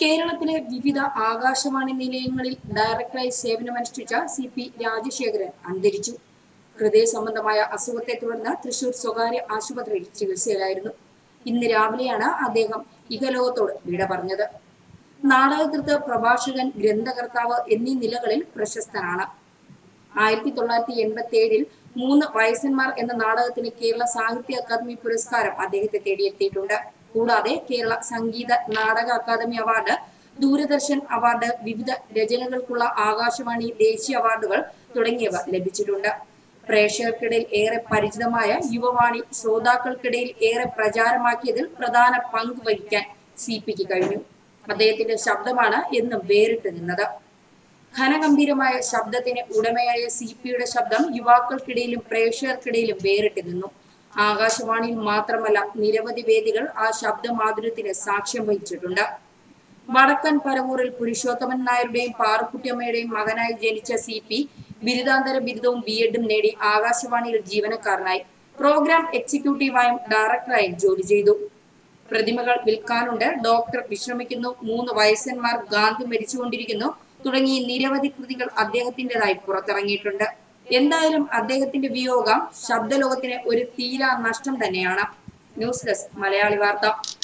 കേരളത്തിലെ വിവിധ ആകാശവാണി നിലയങ്ങളിൽ ഡയറക്ടറായി സേവനമനുഷ്ഠിച്ച സി പി രാജശേഖരൻ അന്തരിച്ചു ഹൃദയ സംബന്ധമായ അസുഖത്തെ തുടർന്ന് തൃശൂർ സ്വകാര്യ ആശുപത്രിയിൽ ചികിത്സയിലായിരുന്നു ഇന്ന് രാവിലെയാണ് അദ്ദേഹം ഇഹലോകത്തോട് വിട പറഞ്ഞത് നാടകകൃത്ത് പ്രഭാഷകൻ ഗ്രന്ഥകർത്താവ് എന്നീ നിലകളിൽ പ്രശസ്തനാണ് ആയിരത്തി തൊള്ളായിരത്തി എൺപത്തി ഏഴിൽ മൂന്ന് വയസ്സന്മാർ എന്ന നാടകത്തിന് കേരള സാഹിത്യ അക്കാദമി പുരസ്കാരം അദ്ദേഹത്തെ തേടിയെത്തിയിട്ടുണ്ട് കൂടാതെ കേരള സംഗീത നാടക അക്കാദമി അവാർഡ് ദൂരദർശൻ അവാർഡ് വിവിധ രചനകൾക്കുള്ള ആകാശവാണി ദേശീയ അവാർഡുകൾ തുടങ്ങിയവ ലഭിച്ചിട്ടുണ്ട് പ്രേക്ഷകർക്കിടയിൽ ഏറെ പരിചിതമായ യുവവാണി ശ്രോതാക്കൾക്കിടയിൽ ഏറെ പ്രചാരമാക്കിയതിൽ പ്രധാന പങ്ക് വഹിക്കാൻ സി പിക്ക് കഴിഞ്ഞു അദ്ദേഹത്തിന്റെ ശബ്ദമാണ് എന്നും വേറിട്ട് നിന്നത് ഘനഗംഭീരമായ ശബ്ദത്തിന് ഉടമയായ സി പിയുടെ ശബ്ദം യുവാക്കൾക്കിടയിലും പ്രേക്ഷകർക്കിടയിലും വേറിട്ട് നിന്നു ആകാശവാണിയിൽ മാത്രമല്ല നിരവധി വേദികൾ ആ ശബ്ദമാധുര്യത്തിന് സാക്ഷ്യം വഹിച്ചിട്ടുണ്ട് വടക്കൻ പരവൂരിൽ പുരുഷോത്തമൻ നായരുടെയും പാറുക്കുട്ടിയമ്മയുടെയും മകനായി ജനിച്ച സി പി ബിരുദാന്തര ബിരുദവും ബി എഡും നേടി ആകാശവാണിയിൽ ജീവനക്കാരനായി പ്രോഗ്രാം എക്സിക്യൂട്ടീവായും ഡയറക്ടറായും ജോലി ചെയ്തു പ്രതിമകൾ വിൽക്കാനുണ്ട് ഡോക്ടർ വിശ്രമിക്കുന്നു മൂന്ന് വയസ്സന്മാർ ഗാന്ധി മരിച്ചുകൊണ്ടിരിക്കുന്നു തുടങ്ങി നിരവധി കൃതികൾ അദ്ദേഹത്തിൻ്റെതായി പുറത്തിറങ്ങിയിട്ടുണ്ട് എന്തായാലും അദ്ദേഹത്തിന്റെ വിയോഗം ശബ്ദലോകത്തിന് ഒരു തീരാ നഷ്ടം തന്നെയാണ് ന്യൂസ് ഡെസ്ക് മലയാളി വാർത്ത